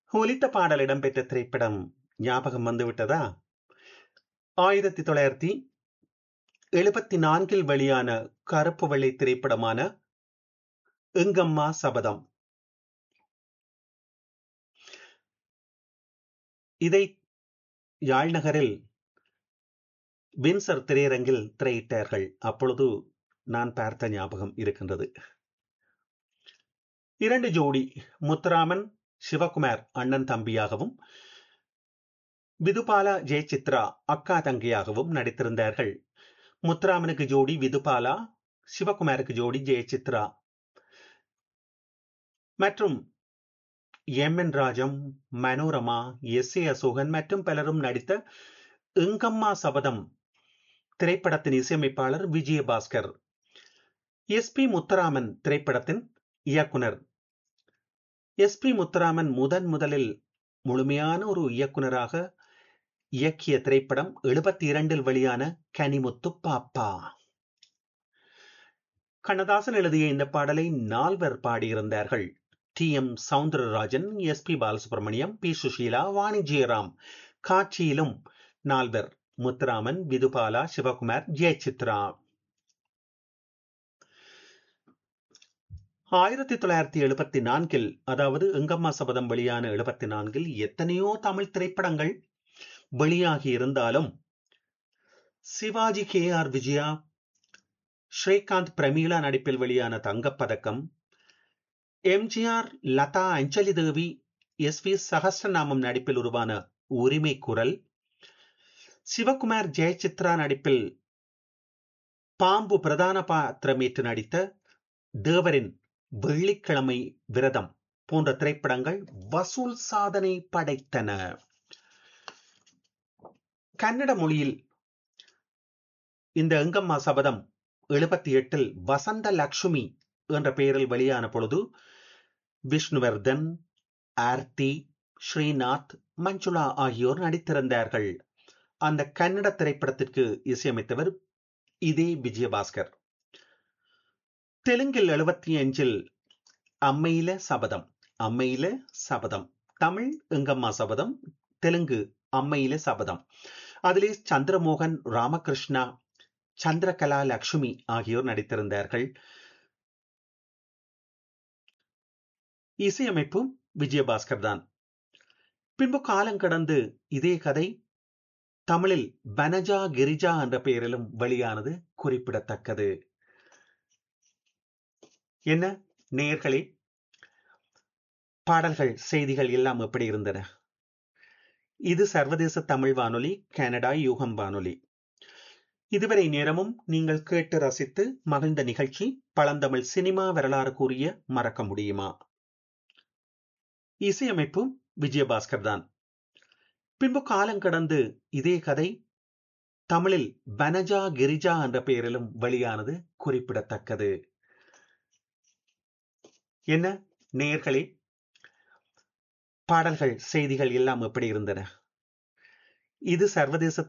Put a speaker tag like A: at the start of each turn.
A: ஒலித்த பாடல் இடம்பெற்ற திரைப்படம் ஞாபகம் வந்துவிட்டதா ஆயிரத்தி தொள்ளாயிரத்தி எழுபத்தி நான்கில் வெளியான கருப்பு வெள்ளை திரைப்படமான எங்கம்மா சபதம் இதை யாழ் நகரில் வின்சர் திரையரங்கில் திரையிட்டார்கள் அப்பொழுது நான் பார்த்த ஞாபகம் இருக்கின்றது இரண்டு ஜோடி முத்துராமன் சிவகுமார் அண்ணன் தம்பியாகவும் விதுபாலா ஜெயசித்ரா அக்கா தங்கியாகவும் நடித்திருந்தார்கள் முத்துராமனுக்கு ஜோடி விதுபாலா சிவகுமாருக்கு ஜோடி ஜெயசித்ரா மற்றும் M N Rajam Manorama S A Ashokan மற்றும் பலரும் நடித்த எங்கம்மா சபதம் திரைப்படத்தின் இசையமைப்பாளர் விஜயபாஸ்கர் எஸ் பி முத்துராமன் திரைப்படத்தின் இயக்குனர் எஸ் பி முத்துராமன் முதன் முதலில் முழுமையான ஒரு இயக்குனராக இயக்கிய திரைப்படம் எழுபத்தி இரண்டில் வெளியான கனிமுத்து பாப்பா கண்ணதாசன் எழுதிய இந்த பாடலை நால்வர் பாடியிருந்தார்கள் T M Soundararajan S P Balasubramaniam P Susheela Vani Jayaram காட்சியிலும் நால்வர் முத்துராமன் விதுபாலா சிவகுமார் ஜெயசித்ரா ஆயிரத்தி தொள்ளாயிரத்தி எழுபத்தி நான்கில் அதாவது எங்கம்மா சபதம் வெளியான எழுபத்தி நான்கில் எத்தனையோ தமிழ் திரைப்படங்கள் வெளியாகி இருந்தாலும் சிவாஜி கே ஆர் விஜயா ஸ்ரீகாந்த் பிரமீளா நடிப்பில் வெளியான தங்கப்பதக்கம் எம்ஜிஆர் லதா அஞ்சலி தேவி எஸ் வி சகஸ்ரநாமம் நடிப்பில் உருவான உரிமை குரல் சிவகுமார் ஜெயசித்ரா நடிப்பில் பாம்பு பிரதான பாத்திரமேற்று நடித்த தேவரின் வெள்ளிக்கிழமை விரதம் போன்ற திரைப்படங்கள் வசூல் சாதனை படைத்தன கன்னட மொழியில் இந்த எங்கம்மா சபதம் எழுபத்தி எட்டில் வசந்த லக்ஷ்மி என்ற பெயரில் வெளியான பொழுது விஷ்ணுவர்தன் ஆர்த்தி ஸ்ரீநாத் மஞ்சுளா ஆகியோர் நடித்திருந்தார்கள் அந்த கன்னட திரைப்படத்திற்கு இசையமைத்தவர் இதே விஜயபாஸ்கர் தெலுங்கில் எழுபத்தி அஞ்சில் அம்மையில சபதம் அம்மையில சபதம் தமிழ் எங்கம்மா சபதம் தெலுங்கு அம்மையில சபதம் அதிலே சந்திரமோகன் ராமகிருஷ்ணா சந்திரகலா லக்ஷ்மி ஆகியோர் நடித்திருந்தார்கள் இசையமைப்பும் விஜயபாஸ்கர் தான் பின்பு காலம் கடந்து இதே கதை தமிழில் வனஜா கிரிஜா என்ற பெயரிலும் வெளியானது குறிப்பிடத்தக்கது என்ன நேர்களே பாடல்கள் செய்திகள் எல்லாம் எப்படி இருந்தன இது சர்வதேச தமிழ் வானொலி கனடா யூகம் வானொலி இதுவரை நேரமும் நீங்கள் கேட்டு ரசித்து மகிழ்ந்த நிகழ்ச்சி பழந்தமிழ் சினிமா வரலாறு கூறிய மறக்க முடியுமா இசையமைப்பு விஜயபாஸ்கர் தான் பின்பு காலம் கடந்து இதே கதை தமிழில் வனஜா கிரிஜா என்ற பெயரிலும் வெளியானது குறிப்பிடத்தக்கது என்ன நேர்களே பாடல்கள் செய்திகள் எல்லாம் எப்படி இருந்தன இது சர்வதேச